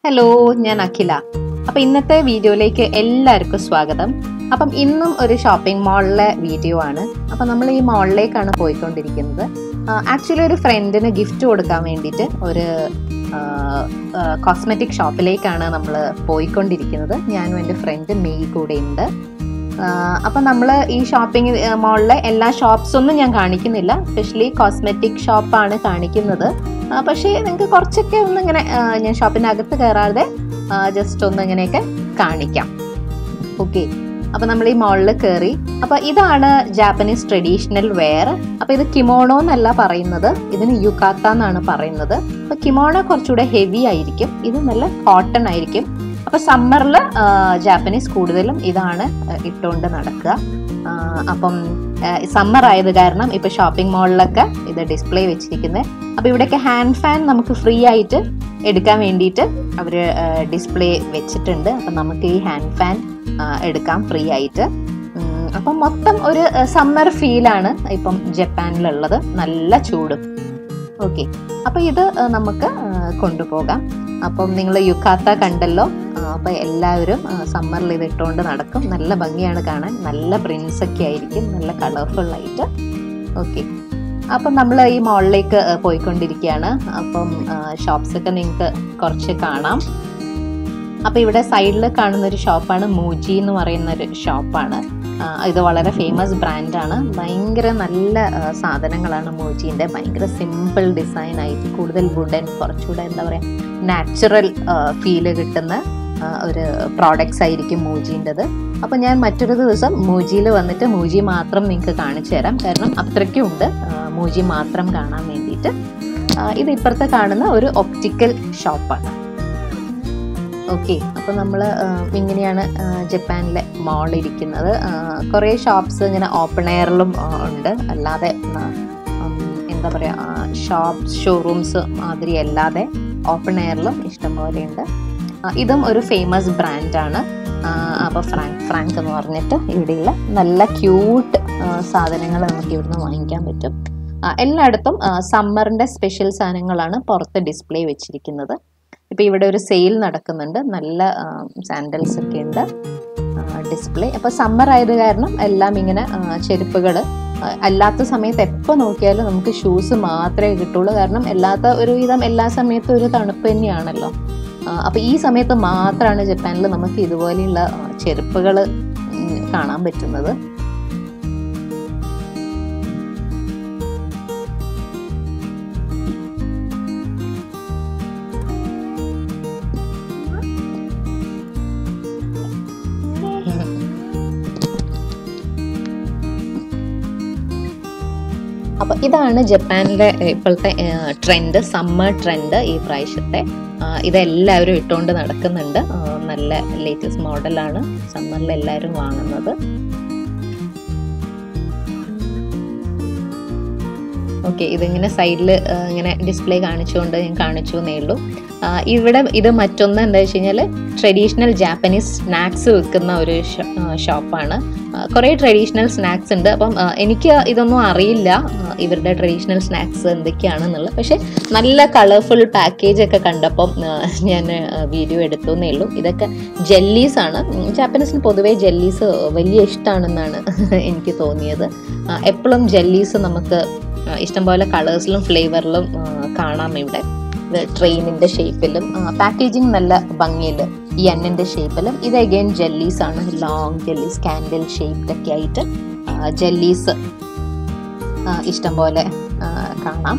hello ഞാൻ അഖില അപ്പൊ ഇന്നത്തെ വീഡിയോയിലേക്ക് എല്ലാവർക്കും സ്വാഗതം അപ്പം ഇന്നും ഒരു ഷോപ്പിംഗ് മാളിലെ വീഡിയോ ആണ് അപ്പം നമ്മൾ ഈ മാളിലേക്കാണ് പോയിക്കൊണ്ടിരിക്കുന്നത് ആക്ച്വലി ഒരു ഫ്രണ്ടിന് ഗിഫ്റ്റ് കൊടുക്കാൻ വേണ്ടിയിട്ട് ഒരു കോസ്മെറ്റിക് ഷോപ്പിലേക്കാണ് നമ്മൾ പോയിക്കൊണ്ടിരിക്കുന്നത് ഞാനും എൻ്റെ ഫ്രണ്ട് മെയ് കൂടെ ഉണ്ട് അപ്പം നമ്മൾ ഈ ഷോപ്പിംഗ് മാളിലെ എല്ലാ ഷോപ്സ് ഒന്നും ഞാൻ കാണിക്കുന്നില്ല സ്പെഷ്യലി കോസ്മെറ്റിക് ഷോപ്പാണ് കാണിക്കുന്നത് ആ, പക്ഷേ നിങ്ങൾക്ക് കുറച്ചൊക്കെ ഒന്ന് ഇങ്ങനെ ആ, ഞാൻ ഷോപ്പിനകത്ത് കയറാതെ ജസ്റ്റ് ഒന്ന് ഇങ്ങനെയൊക്കെ കാണിക്കാം ഓക്കെ അപ്പൊ നമ്മൾ ഈ മോളിൽ കയറി അപ്പൊ ഇതാണ് ജാപ്പനീസ് ട്രഡീഷണൽ വെയർ അപ്പൊ ഇത് കിമോണോ എന്നല്ല പറയുന്നത് ഇതിന് യുക്കാത്ത എന്നാണ് പറയുന്നത് അപ്പൊ കിമോണോ കുറച്ചുകൂടെ ഹെവി ആയിരിക്കും ഇത് നല്ല കോട്ടൺ ആയിരിക്കും അപ്പൊ സമ്മറിൽ ജാപ്പനീസ് കൂടുതലും ഇതാണ് ആ, ഇട്ടുകൊണ്ട് നടക്കുക ആ, അപ്പം സമ്മർ ആയത് കാരണം ഇപ്പൊ ഷോപ്പിംഗ് മാളിലൊക്കെ ഇത് ഡിസ്പ്ലേ വെച്ചിരിക്കുന്നത് അപ്പൊ ഇവിടെയൊക്കെ ഹാൻഡ് ഫാൻ നമുക്ക് ഫ്രീ ആയിട്ട് എടുക്കാൻ വേണ്ടിയിട്ട് അവർ ഡിസ്പ്ലേ വെച്ചിട്ടുണ്ട് അപ്പം നമുക്ക് ഈ ഹാൻഡ് ഫാൻ എടുക്കാം ഫ്രീ ആയിട്ട് ഉം, അപ്പം മൊത്തം ഒരു സമ്മർ ഫീലാണ് ഇപ്പം ജപ്പാനിലുള്ളത് നല്ല ചൂടും ഓക്കെ അപ്പം ഇത് ആ, നമുക്ക് ആ, കൊണ്ടുപോകാം അപ്പം നിങ്ങൾ യുക്കാത്ത കണ്ടല്ലോ ആ, അപ്പം എല്ലാവരും സമ്മറിൽ ഇത് ഇട്ടുകൊണ്ട് നടക്കും നല്ല ഭംഗിയാണ് കാണാൻ നല്ല പ്രിൻസ് ഒക്കെ ആയിരിക്കും നല്ല കളർഫുൾ ആയിട്ട് ഓക്കെ അപ്പം നമ്മൾ ഈ മോളിലേക്ക് പോയിക്കൊണ്ടിരിക്കുകയാണ് അപ്പം ഷോപ്സ് ഒക്കെ നിങ്ങൾക്ക് കുറച്ച് കാണാം അപ്പം ഇവിടെ സൈഡിൽ കാണുന്ന ഒരു ഷോപ്പാണ് മൂജി എന്ന് പറയുന്ന ഒരു ഷോപ്പാണ് ആ, ഇത് വളരെ ഫേമസ് ബ്രാൻഡാണ് ഭയങ്കര നല്ല ആ, സാധനങ്ങളാണ് മൂജീൻ്റെ ഭയങ്കര സിമ്പിൾ ഡിസൈൻ ആയിട്ട് കൂടുതൽ വുഡൻ കുറച്ചുകൂടെ എന്താ പറയുക നാച്ചുറൽ ഫീല് കിട്ടുന്ന ആ, ഒരു പ്രോഡക്ട്സ് ആയിരിക്കും മൂജീൻ്റെത് അപ്പം ഞാൻ മറ്റൊരു ദിവസം മൂജിയിൽ വന്നിട്ട് മൂജി മാത്രം നിങ്ങൾക്ക് കാണിച്ചു തരാം കാരണം അത്രയ്ക്കും ഉണ്ട് ആ, മൂജി മാത്രം കാണാൻ വേണ്ടിയിട്ട് ആ, ഇത് ഇപ്പുറത്തെ കാണുന്ന ഒരു ഒപ്റ്റിക്കൽ ഷോപ്പാണ് ഓക്കെ അപ്പോൾ നമ്മൾ ഇങ്ങനെയാണ് ആ, ജപ്പാനിലെ മാൾ ഇരിക്കുന്നത് കുറേ ഷോപ്സ് ഇങ്ങനെ ഓപ്പൺ എയറിലും ഉണ്ട് അല്ലാതെ ആ, ഉം, എന്താ പറയുക ഷോപ്സ് ഷോറൂംസ് മാതിരി അല്ലാതെ ഓപ്പൺ എയറിലും ഇഷ്ടംപോലെ ഉണ്ട് ആ, ഇതും ഒരു ഫേമസ് ബ്രാൻഡാണ് അപ്പോൾ ഫ്രാങ്ക് ഫ്രാങ്ക് എന്ന് പറഞ്ഞിട്ട് ഇവിടെയുള്ള നല്ല ക്യൂട്ട് സാധനങ്ങൾ നമുക്ക് ഇവിടുന്ന് വാങ്ങിക്കാൻ പറ്റും ആ, എല്ലായിടത്തും സമ്മറിൻ്റെ സ്പെഷ്യൽ സാധനങ്ങളാണ് പുറത്ത് ഡിസ്പ്ലേ വെച്ചിരിക്കുന്നത് ഇപ്പോൾ ഇവിടെ ഒരു സെയിൽ നടക്കുന്നുണ്ട് നല്ല സാൻഡൽസ് ഒക്കെ ഉണ്ട് ഡിസ്പ്ലേ അപ്പോൾ സമ്മർ ആയത് കാരണം എല്ലാം ഇങ്ങനെ ചെരുപ്പുകൾ അല്ലാത്ത സമയത്ത് എപ്പോൾ നോക്കിയാലും നമുക്ക് ഷൂസ് മാത്രമേ കിട്ടുള്ളൂ കാരണം അല്ലാത്ത ഒരുവിധം എല്ലാ സമയത്തും ഒരു തണുപ്പ് തന്നെയാണല്ലോ അപ്പോൾ ഈ സമയത്ത് മാത്രമാണ് ജപ്പാനിൽ നമുക്ക് ഇതുപോലെയുള്ള ചെരുപ്പുകൾ കാണാൻ പറ്റുന്നത് അപ്പോൾ ഇതാണ് ജപ്പാനിലെ ഇപ്പോഴത്തെ ട്രെൻഡ് സമ്മർ ട്രെൻഡ് ഈ പ്രാവശ്യത്തെ ആ, ഇതെല്ലാവരും ഇട്ടുകൊണ്ട് നടക്കുന്നുണ്ട് ആ, നല്ല ലേറ്റസ്റ്റ് മോഡലാണ് സമ്മറിൽ എല്ലാവരും വാങ്ങുന്നത് ഓക്കെ ഇതിങ്ങനെ സൈഡിൽ ഇങ്ങനെ ഡിസ്പ്ലേ കാണിച്ചുകൊണ്ട് ഞാൻ കാണിച്ചു എന്നേ ഉള്ളൂ ആ, ഇവിടെ ഇത് മറ്റൊന്ന് എന്താ വെച്ച് കഴിഞ്ഞാൽ ട്രഡീഷണൽ ജാപ്പനീസ് സ്നാക്സ് വിൽക്കുന്ന ഒരു ഷോപ്പാണ് കുറേ ട്രഡീഷണൽ സ്നാക്സ് ഉണ്ട് അപ്പം ആ, എനിക്ക് ഇതൊന്നും അറിയില്ല ആ, ഇവരുടെ ട്രഡീഷണൽ സ്നാക്സ് എന്തൊക്കെയാണെന്നുള്ളത് പക്ഷേ നല്ല കളർഫുൾ പാക്കേജ് ഒക്കെ കണ്ടപ്പം ആ, ഞാൻ വീഡിയോ എടുത്തു എന്നേ ഉള്ളൂ ഇതൊക്കെ ജെല്ലീസ് ആണ് ഉം, ജാപ്പനീസിന് പൊതുവേ ജെല്ലീസ് വലിയ ഇഷ്ടമാണെന്നാണ് എനിക്ക് തോന്നിയത് എപ്പോഴും ജെല്ലീസ് നമുക്ക് ആ, ഇഷ്ടംപോലെ കളേഴ്സിലും ഫ്ലേവറിലും കാണാം ഇവിടെ ഇത് ട്രെയിനിന്റെ ഷേപ്പിലും പാക്കേജിങ് നല്ല ഭംഗിയിൽ ഈ എണ്ണിന്റെ ഷേപ്പിലും ഇത് അഗൈൻ ജെല്ലീസ് ആണ് ലോങ് ജെല്ലീസ് കാൻഡിൽ ഷേപ്ഡ് ഒക്കെ ആയിട്ട് ജെല്ലീസ് ഇഷ്ടംപോലെ ആ, കാണാം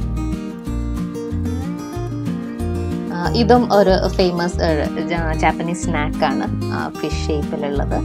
ആ, ഇതും ഒരു ഫേമസ് ജാപ്പനീസ് സ്നാക്കാണ് ഫിഷ് ഷേപ്പിലുള്ളത്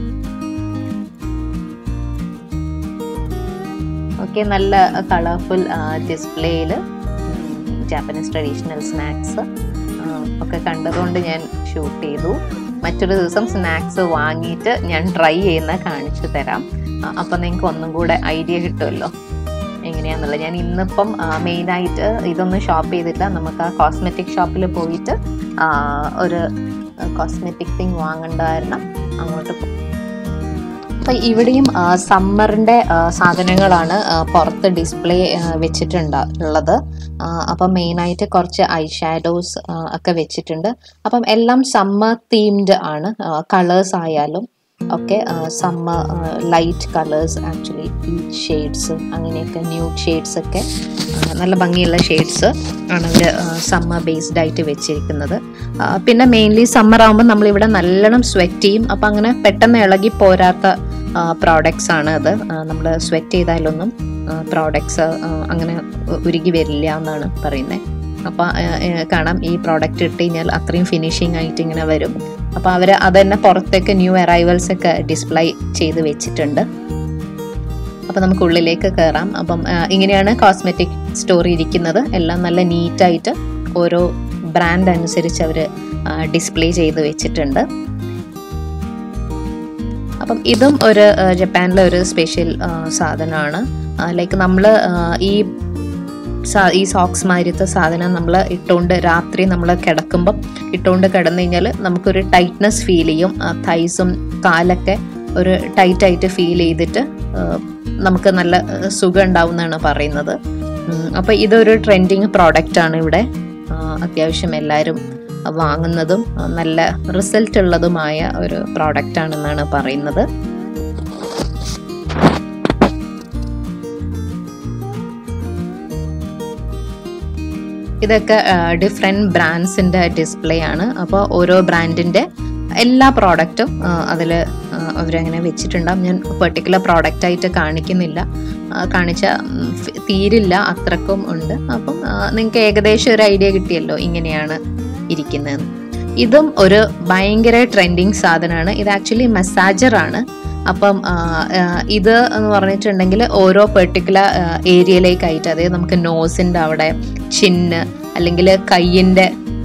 ഓക്കെ നല്ല കളർഫുൾ ഡിസ്പ്ലേയിൽ ജാപ്പനീസ് ട്രഡീഷണൽ സ്നാക്സ് ഒക്കെ കണ്ടതുകൊണ്ട് ഞാൻ ഷൂട്ട് ചെയ്തു മറ്റൊരു ദിവസം സ്നാക്സ് വാങ്ങിയിട്ട് ഞാൻ ട്രൈ ചെയ്യുന്ന കാണിച്ചു തരാം അപ്പം നിങ്ങൾക്ക് ഒന്നും കൂടെ ഐഡിയ കിട്ടുമല്ലോ എങ്ങനെയാണെന്നുള്ളത് ഞാൻ ഇന്നിപ്പം മെയിനായിട്ട് ഇതൊന്നും ഷോപ്പ് ചെയ്തില്ല നമുക്ക് ആ കോസ്മെറ്റിക് ഷോപ്പിൽ പോയിട്ട് ആ, ഒരു കോസ്മെറ്റിക് തിങ് വാങ്ങേണ്ട കാരണം അങ്ങോട്ട് പോകും അപ്പം ഇവിടെയും സമ്മറിൻ്റെ സാധനങ്ങളാണ് ആ, പുറത്ത് ഡിസ്പ്ലേ വെച്ചിട്ടുണ്ട് ഉള്ളത് അപ്പം മെയിനായിട്ട് കുറച്ച് ഐ ഷാഡോസ് ഒക്കെ വെച്ചിട്ടുണ്ട് അപ്പം എല്ലാം സമ്മർ തീംഡ് ആണ് കളേഴ്സ് ആയാലും ഒക്കെ summer light colours actually peach shades അങ്ങനെയൊക്കെ ന്യൂഡ് ഷെയ്ഡ്സ് ഒക്കെ ആ, നല്ല ഭംഗിയുള്ള ഷെയ്ഡ്സ് ആണ് അവർ സമ്മർ ബേസ്ഡ് ആയിട്ട് വെച്ചിരിക്കുന്നത് ആ, പിന്നെ മെയിൻലി സമ്മർ ആകുമ്പോൾ നമ്മളിവിടെ നല്ലോണം സ്വെറ്റ് ചെയ്യും അപ്പം അങ്ങനെ പെട്ടെന്ന് ഇളകി പോരാത്ത പ്രോഡക്ട്സ് ആണ് അത് നമ്മൾ സ്വെറ്റ് ചെയ്താലൊന്നും പ്രോഡക്ട്സ് അങ്ങനെ ഉ- ഉരുകി വരില്ല എന്നാണ് പറയുന്നത് അപ്പോൾ കാണാം ഈ പ്രോഡക്റ്റ് ഇട്ട് കഴിഞ്ഞാൽ അത്രയും ഫിനിഷിംഗ് ആയിട്ട് ഇങ്ങനെ വരും അപ്പോൾ അവർ അത് തന്നെ പുറത്തേക്ക് ന്യൂ അറൈവൽസ് ഒക്കെ ഡിസ്പ്ലേ ചെയ്ത് വെച്ചിട്ടുണ്ട് അപ്പോൾ നമുക്ക് ഉള്ളിലേക്ക് കയറാം അപ്പം ആ, ഇങ്ങനെയാണ് കോസ്മെറ്റിക് സ്റ്റോർ ഇരിക്കുന്നത് എല്ലാം നല്ല നീറ്റായിട്ട് ഓരോ ബ്രാൻഡ് അനുസരിച്ച് അവർ ഡിസ്പ്ലേ ചെയ്ത് വെച്ചിട്ടുണ്ട് അപ്പം ഇതും ഒരു ആ, ജപ്പാനിലെ ഒരു സ്പെഷ്യൽ സാധനമാണ് ലൈക്ക് നമ്മൾ ഈ സാ- ഈ സോക്സ് മാതിരത്തെ സാധനം നമ്മൾ ഇട്ടുകൊണ്ട് രാത്രി നമ്മൾ കിടക്കുമ്പം ഇട്ടുകൊണ്ട് കിടന്നു കഴിഞ്ഞാൽ നമുക്കൊരു ടൈറ്റ്നെസ് ഫീൽ ചെയ്യും തൈസും കാലൊക്കെ ഒരു ടൈറ്റ് ആയിട്ട് ഫീൽ ചെയ്തിട്ട് ആ, നമുക്ക് നല്ല ആ, സുഖം ഉണ്ടാവും എന്നാണ് പറയുന്നത് ഉം, അപ്പോൾ ഇതൊരു ട്രെൻഡിങ് പ്രോഡക്റ്റ് ആണ് ഇവിടെ ആ, അത്യാവശ്യം എല്ലാവരും വാങ്ങുന്നതും ആ, നല്ല റിസൾട്ട് ഉള്ളതുമായ ഒരു പ്രോഡക്റ്റ് ആണെന്നാണ് പറയുന്നത് ഇതൊക്കെ ഡിഫറെൻറ്റ് ബ്രാൻഡ്സിൻ്റെ ഡിസ്പ്ലേ ആണ് അപ്പോൾ ഓരോ ബ്രാൻഡിൻ്റെ എല്ലാ പ്രോഡക്റ്റും അതിൽ അവരങ്ങനെ വെച്ചിട്ടുണ്ടാവും ഞാൻ പെർട്ടിക്കുലർ പ്രോഡക്റ്റ് ആയിട്ട് കാണിക്കുന്നില്ല ആ, കാണിച്ച ഉം, ഫി- തീരില്ല അത്രക്കും ഉണ്ട് അപ്പം നിങ്ങൾക്ക് ഏകദേശം ഒരു ഐഡിയ കിട്ടിയല്ലോ ഇങ്ങനെയാണ് ഇരിക്കുന്നത് ഇതും ഒരു ഭയങ്കര ട്രെൻഡിങ് സാധനമാണ് ഇത് ആക്ച്വലി മസാജറാണ് അപ്പം ആ, ആ, ഇത് എന്ന് പറഞ്ഞിട്ടുണ്ടെങ്കിൽ ഓരോ പെർട്ടിക്കുലർ ഏരിയയിലേക്കായിട്ട് അതായത് നമുക്ക് നോസിൻ്റെ അവിടെ ചിന്ന് അല്ലെങ്കിൽ കയ്യിൻ്റെ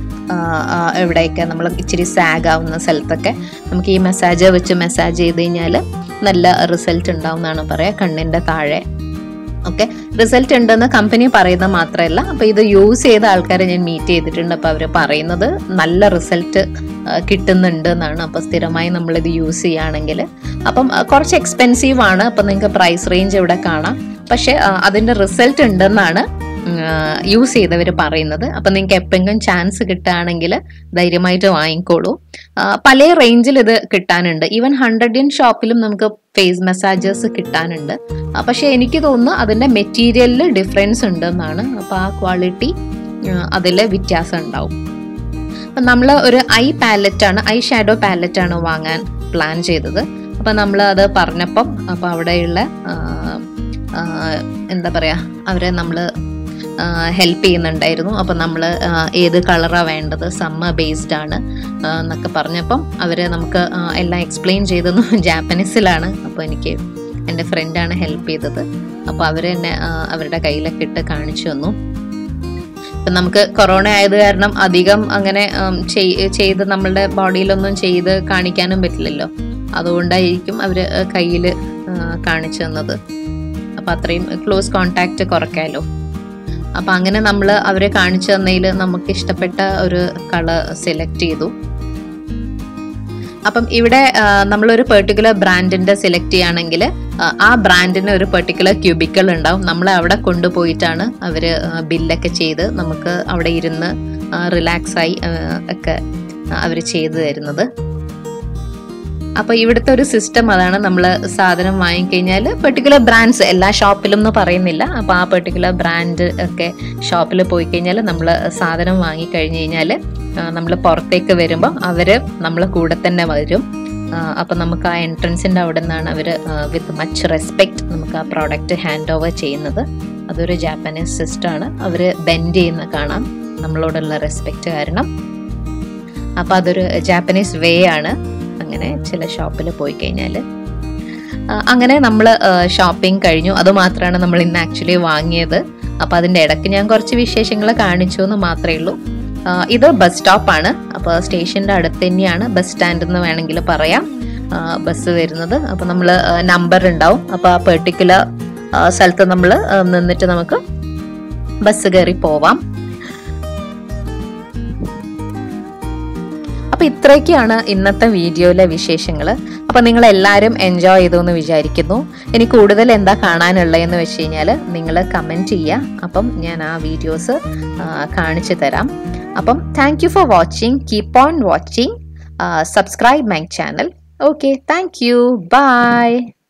എവിടെയൊക്കെ നമ്മൾ ഇച്ചിരി സാഗ് ആവുന്ന സ്ഥലത്തൊക്കെ നമുക്ക് ഈ മസാജ് വെച്ച് മസാജ് ചെയ്ത് കഴിഞ്ഞാൽ നല്ല റിസൾട്ട് ഉണ്ടാവും എന്നാണ് പറയുക കണ്ണിൻ്റെ താഴെ ഓക്കെ റിസൾട്ട് ഉണ്ടെന്ന് കമ്പനി പറയുന്നത് മാത്രമല്ല അപ്പോൾ ഇത് യൂസ് ചെയ്ത ആൾക്കാരെ ഞാൻ മീറ്റ് ചെയ്തിട്ടുണ്ട് അപ്പോൾ അവർ പറയുന്നത് നല്ല റിസൾട്ട് കിട്ടുന്നുണ്ട് എന്നാണ് അപ്പോൾ സ്ഥിരമായി നമ്മളിത് യൂസ് ചെയ്യുകയാണെങ്കിൽ അപ്പം ആ, കുറച്ച് എക്സ്പെൻസീവ് ആണ് അപ്പം നിങ്ങൾക്ക് പ്രൈസ് റേഞ്ച് ഇവിടെ കാണാം പക്ഷേ ആ, അതിൻ്റെ റിസൾട്ട് ഉണ്ടെന്നാണ് യൂസ് ചെയ്തവർ പറയുന്നത് അപ്പം നിങ്ങൾക്ക് എപ്പോഴെങ്കിലും ചാൻസ് കിട്ടുകയാണെങ്കിൽ ധൈര്യമായിട്ട് വാങ്ങിക്കോളൂ ആ, പല റേഞ്ചിൽ ഇത് കിട്ടാനുണ്ട് ഈവൻ ഹൺഡ്രഡിൻ ഷോപ്പിലും നമുക്ക് ഫേസ് മസാജേഴ്സ് കിട്ടാനുണ്ട് ആ, പക്ഷേ എനിക്ക് തോന്നുന്നു അതിൻ്റെ മെറ്റീരിയലിൽ ഡിഫറൻസ് ഉണ്ടെന്നാണ് അപ്പോൾ ആ ക്വാളിറ്റി അതിൽ വ്യത്യാസം ഉണ്ടാവും അപ്പം നമ്മൾ ഒരു ഐ പാലറ്റ് ആണ് ഐ ഷാഡോ പാലറ്റ് ആണ് വാങ്ങാൻ പ്ലാൻ ചെയ്തത് അപ്പം നമ്മൾ അത് പറഞ്ഞപ്പം അപ്പോൾ അവിടെയുള്ള ആ, ആ, എന്താ പറയുക അവരെ നമ്മൾ ഹെൽപ്പ് ചെയ്യുന്നുണ്ടായിരുന്നു അപ്പം നമ്മൾ ഏത് കളറാണ് വേണ്ടത് സമ്മർ ബേസ്ഡ് ആണ് ആ, എന്നൊക്കെ പറഞ്ഞപ്പം അവർ നമുക്ക് ആ, എല്ലാം എക്സ്പ്ലെയിൻ ചെയ്തതും ജാപ്പനീസിലാണ് അപ്പോൾ എനിക്ക് എൻ്റെ ഫ്രണ്ടാണ് ഹെൽപ്പ് ചെയ്തത് അപ്പോൾ അവർ എന്നെ ആ, അവരുടെ കയ്യിലൊക്കെ ഇട്ട് കാണിച്ചു തന്നു ഇപ്പം നമുക്ക് കൊറോണ ആയത് കാരണം അധികം അങ്ങനെ ഉം, ചെയ്- ചെയ്ത് നമ്മളുടെ ബോഡിയിലൊന്നും ചെയ്ത് കാണിക്കാനും പറ്റില്ലല്ലോ അതുകൊണ്ടായിരിക്കും അവർ കയ്യിൽ കാണിച്ചു തന്നത് അപ്പം അത്രയും ക്ലോസ് കോണ്ടാക്റ്റ് കുറയ്ക്കാമല്ലോ അപ്പം അങ്ങനെ നമ്മൾ അവരെ കാണിച്ചു തന്നതിൽ നമുക്ക് ഇഷ്ടപ്പെട്ട ഒരു കളർ സെലക്ട് ചെയ്തു അപ്പം ഇവിടെ ആ, നമ്മളൊരു പെർട്ടിക്കുലർ ബ്രാൻഡിന്റെ സെലക്ട് ചെയ്യുകയാണെങ്കിൽ ആ ബ്രാൻഡിന് ഒരു പെർട്ടിക്കുലർ ക്യൂബിക്കൽ ഉണ്ടാവും നമ്മൾ അവിടെ കൊണ്ടുപോയിട്ടാണ് അവർ ബില്ലൊക്കെ ചെയ്ത് നമുക്ക് അവിടെ ഇരുന്ന് റിലാക്സ് ആയി ആ, ഒക്കെ അവർ ചെയ്തു തരുന്നത് അപ്പോൾ ഇവിടുത്തെ ഒരു സിസ്റ്റം അതാണ് നമ്മൾ സാധനം വാങ്ങിക്കഴിഞ്ഞാൽ പെർട്ടിക്കുലർ ബ്രാൻഡ്സ് എല്ലാ ഷോപ്പിലും എന്ന് പറയുന്നില്ല അപ്പോൾ ആ പെർട്ടിക്കുലർ ബ്രാൻഡ് ഒക്കെ ഷോപ്പിൽ പോയി കഴിഞ്ഞാൽ നമ്മൾ സാധനം വാങ്ങിക്കഴിഞ്ഞ് കഴിഞ്ഞാൽ നമ്മൾ പുറത്തേക്ക് വരുമ്പോൾ അവർ നമ്മളെ കൂടെ തന്നെ വരും അപ്പം നമുക്ക് ആ എൻട്രൻസിൻ്റെ അവിടെ നിന്നാണ് അവർ വിത്ത് മച്ച് റെസ്പെക്റ്റ് നമുക്ക് ആ പ്രോഡക്റ്റ് ഹാൻഡ് ഓവർ ചെയ്യുന്നത് അതൊരു ജാപ്പനീസ് സിസ്റ്റമാണ് അവർ ബെൻഡ് ചെയ്യുന്ന കാണാം നമ്മളോടുള്ള റെസ്പെക്റ്റ് കാരണം അപ്പോൾ അതൊരു ജാപ്പനീസ് വേ ആണ് അങ്ങനെ ചില ഷോപ്പിൽ പോയി കഴിഞ്ഞാൽ അങ്ങനെ നമ്മൾ ഷോപ്പിംഗ് കഴിഞ്ഞു അതുമാത്രമാണ് നമ്മൾ ഇന്ന് ആക്ച്വലി വാങ്ങിയത് അപ്പോൾ അതിൻ്റെ ഇടയ്ക്ക് ഞാൻ കുറച്ച് വിശേഷങ്ങൾ കാണിച്ചു എന്ന് മാത്രമേ ഉള്ളൂ ആ, ഇത് ബസ് സ്റ്റോപ്പാണ് അപ്പോൾ സ്റ്റേഷൻ്റെ അടുത്ത് തന്നെയാണ് ബസ് സ്റ്റാൻഡ് എന്ന് വേണമെങ്കിൽ പറയാം ആ, ബസ് വരുന്നത് അപ്പോൾ നമ്മൾ നമ്പർ ഉണ്ടാവും അപ്പോൾ ആ പെർട്ടിക്കുലർ സ്ഥലത്ത് നമ്മൾ നിന്നിട്ട് നമുക്ക് ബസ് കയറി പോവാം അപ്പൊ ഇത്രയൊക്കെയാണ് ഇന്നത്തെ വീഡിയോയിലെ വിശേഷങ്ങൾ അപ്പം നിങ്ങൾ എല്ലാവരും എൻജോയ് ചെയ്തു എന്ന് വിചാരിക്കുന്നു ഇനി കൂടുതൽ എന്താ കാണാനുള്ളതെന്ന് വെച്ച് കഴിഞ്ഞാൽ നിങ്ങൾ കമൻറ്റ് ചെയ്യുക അപ്പം ഞാൻ ആ വീഡിയോസ് കാണിച്ചു തരാം അപ്പം thank you for watching keep on watching subscribe my channel okay thank you by